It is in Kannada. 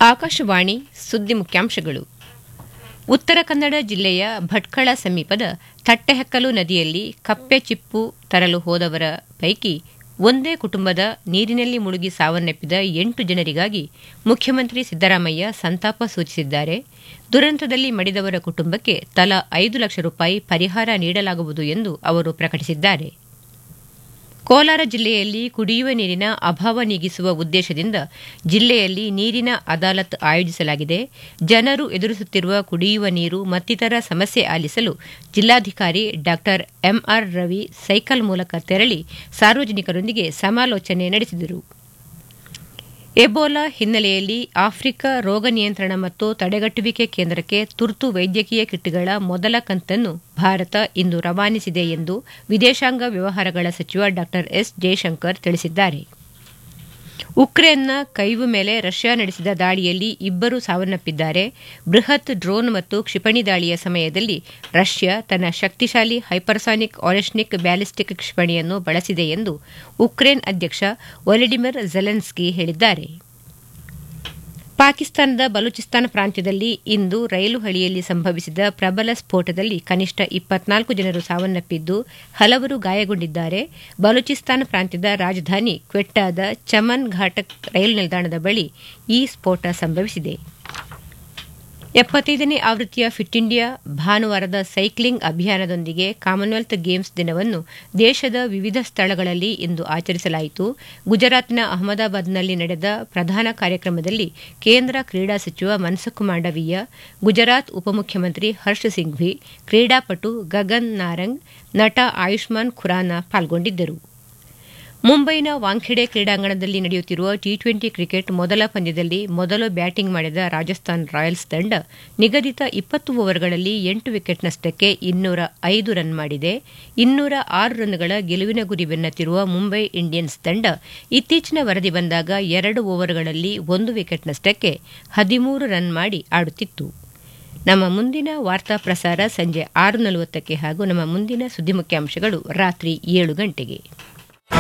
ಆಕಾಶವಾಣಿ ಸುದ್ದಿ ಮುಖ್ಯಾಂಶಗಳು ಉತ್ತರ ಕನ್ನಡ ಜಿಲ್ಲೆಯ ಭಟ್ಕಳ ಸಮೀಪದ ತಟ್ಟೆಹಕ್ಕಲು ನದಿಯಲ್ಲಿ ಕಪ್ಪೆ ಚಿಪ್ಪು ತರಲು ಹೋದವರ ಪೈಕಿ ಒಂದೇ ಕುಟುಂಬದ ನೀರಿನಲ್ಲಿ ಮುಳುಗಿ ಸಾವನ್ನಪ್ಪಿದ ಎಂಟು ಜನರಿಗಾಗಿ ಮುಖ್ಯಮಂತ್ರಿ ಸಿದ್ದರಾಮಯ್ಯ ಸಂತಾಪ ಸೂಚಿಸಿದ್ದಾರೆ ದುರಂತದಲ್ಲಿ ಮಡಿದವರ ಕುಟುಂಬಕ್ಕೆ ತಲಾ ಐದು ಲಕ್ಷ ರೂಪಾಯಿ ಪರಿಹಾರ ನೀಡಲಾಗುವುದು ಎಂದು ಅವರು ಪ್ರಕಟಿಸಿದ್ದಾರೆ ಕೋಲಾರ ಜಿಲ್ಲೆಯಲ್ಲಿ ಕುಡಿಯುವ ನೀರಿನ ಅಭಾವ ನೀಗಿಸುವ ಉದ್ದೇಶದಿಂದ ಜಿಲ್ಲೆಯಲ್ಲಿ ನೀರಿನ ಅದಾಲತ್ ಆಯೋಜಿಸಲಾಗಿದೆ ಜನರು ಎದುರಿಸುತ್ತಿರುವ ಕುಡಿಯುವ ನೀರು ಮತ್ತಿತರ ಸಮಸ್ಯೆ ಆಲಿಸಲು ಜಿಲ್ಲಾಧಿಕಾರಿ ಡಾ ಎಂಆರ್ ರವಿ ಸೈಕಲ್ ಮೂಲಕ ತೆರಳಿ ಸಾರ್ವಜನಿಕರೊಂದಿಗೆ ಸಮಾಲೋಚನೆ ನಡೆಸಿದರು ಎಬೋಲಾ ಹಿನ್ನೆಲೆಯಲ್ಲಿ ಆಫ್ರಿಕಾ ರೋಗ ನಿಯಂತ್ರಣ ಮತ್ತು ತಡೆಗಟ್ಟುವಿಕೆ ಕೇಂದ್ರಕ್ಕೆ ತುರ್ತು ವೈದ್ಯಕೀಯ ಕಿಟ್ಗಳ ಮೊದಲ ಕಂತನ್ನು ಭಾರತ ಇಂದು ರವಾನಿಸಿದೆ ಎಂದು ವಿದೇಶಾಂಗ ವ್ಯವಹಾರಗಳ ಸಚಿವ ಡಾ ಎಸ್ ಜಯಶಂಕರ್ ತಿಳಿಸಿದ್ದಾರೆ ಉಕ್ರೇನ್ನ ಕೈವು ಮೇಲೆ ರಷ್ಯಾ ನಡೆಸಿದ ದಾಳಿಯಲ್ಲಿ ಇಬ್ಬರು ಸಾವನ್ನಪ್ಪಿದ್ದಾರೆ ಬೃಹತ್ ಡ್ರೋನ್ ಮತ್ತು ಕ್ಷಿಪಣಿ ದಾಳಿಯ ಸಮಯದಲ್ಲಿ ರಷ್ಯಾ ತನ್ನ ಶಕ್ತಿಶಾಲಿ ಹೈಪರ್ಸಾನಿಕ್ ಆರೆಶ್ನಿಕ್ ಬ್ಯಾಲಿಸ್ಟಿಕ್ ಕ್ಷಿಪಣಿಯನ್ನು ಬಳಸಿದೆ ಎಂದು ಉಕ್ರೇನ್ ಅಧ್ಯಕ್ಷ ಒಲಿಡಿಮಿರ್ ಜೆಲೆನ್ಸ್ಕಿ ಹೇಳಿದ್ದಾರೆ ಪಾಕಿಸ್ತಾನದ ಬಲೂಚಿಸ್ತಾನ ಪ್ರಾಂತ್ಯದಲ್ಲಿ ಇಂದು ರೈಲು ಹಳಿಯಲ್ಲಿ ಸಂಭವಿಸಿದ ಪ್ರಬಲ ಸ್ಫೋಟದಲ್ಲಿ ಕನಿಷ್ಠ ಇಪ್ಪತ್ನಾಲ್ಕು ಜನರು ಸಾವನ್ನಪ್ಪಿದ್ದು ಹಲವರು ಗಾಯಗೊಂಡಿದ್ದಾರೆ ಬಲೂಚಿಸ್ತಾನ ಪ್ರಾಂತ್ಯದ ರಾಜಧಾನಿ ಕ್ವೆಟ್ಟಾದ ಚಮನ್ ಘಾಟಕ್ ರೈಲು ನಿಲ್ದಾಣದ ಬಳಿ ಈ ಸ್ಫೋಟ ಸಂಭವಿಸಿದೆ ಎಪ್ಪತ್ತೈದನೇ ಆವೃತ್ತಿಯ ಫಿಟ್ ಇಂಡಿಯಾ ಭಾನುವಾರದ ಸೈಕ್ಲಿಂಗ್ ಅಭಿಯಾನದೊಂದಿಗೆ ಕಾಮನ್ವೆಲ್ತ್ ಗೇಮ್ಸ್ ದಿನವನ್ನು ದೇಶದ ವಿವಿಧ ಸ್ಥಳಗಳಲ್ಲಿ ಇಂದು ಆಚರಿಸಲಾಯಿತು ಗುಜರಾತ್ನ ಅಹಮದಾಬಾದ್ನಲ್ಲಿ ನಡೆದ ಪ್ರಧಾನ ಕಾರ್ಯಕ್ರಮದಲ್ಲಿ ಕೇಂದ್ರ ಕ್ರೀಡಾ ಸಚಿವ ಮನ್ಸುಖ್ ಮಾಂಡವೀಯ ಗುಜರಾತ್ ಉಪಮುಖ್ಯಮಂತ್ರಿ ಹರ್ಷ್ ಸಿಂಘ್ವಿ ಕ್ರೀಡಾಪಟು ಗಗನ್ ನಾರಂಗ್ ನಟ ಆಯುಷ್ಮಾನ್ ಖುರಾನ ಪಾಲ್ಗೊಂಡಿದ್ದರು ಮುಂಬೈನ ವಾಂಖೆಡೆ ಕ್ರೀಡಾಂಗಣದಲ್ಲಿ ನಡೆಯುತ್ತಿರುವ ಟಿ ಟ್ವೆಂಟಿ ಕ್ರಿಕೆಟ್ ಮೊದಲ ಪಂದ್ಯದಲ್ಲಿ ಮೊದಲು ಬ್ಯಾಟಿಂಗ್ ಮಾಡಿದ ರಾಜಸ್ಥಾನ್ ರಾಯಲ್ಸ್ ತಂಡ ನಿಗದಿತ ಇಪ್ಪತ್ತು ಓವರ್ಗಳಲ್ಲಿ ಎಂಟು ವಿಕೆಟ್ ನಷ್ಟಕ್ಕೆ ಇನ್ನೂರ ಐದು ರನ್ ಮಾಡಿದೆ ಇನ್ನೂರ ಆರು ರನ್ಗಳ ಗೆಲುವಿನ ಗುರಿ ಬೆನ್ನತ್ತಿರುವ ಮುಂಬೈ ಇಂಡಿಯನ್ಸ್ ತಂಡ ಇತ್ತೀಚಿನ ವರದಿ ಬಂದಾಗ ಎರಡು ಓವರ್ಗಳಲ್ಲಿ ಒಂದು ವಿಕೆಟ್ ನಷ್ಟಕ್ಕೆ ಹದಿಮೂರು ರನ್ ಮಾಡಿ ಆಡುತ್ತಿತ್ತು ನಮ್ಮ ಮುಂದಿನ ವಾರ್ತಾ ಪ್ರಸಾರ ಸಂಜೆ ಆರು ನಲವತ್ತಕ್ಕೆ ಹಾಗೂ ನಮ್ಮ ಮುಂದಿನ ಸುದ್ದಿ ಮುಖ್ಯಾಂಶಗಳು ರಾತ್ರಿ ಏಳು ಗಂಟೆಗೆ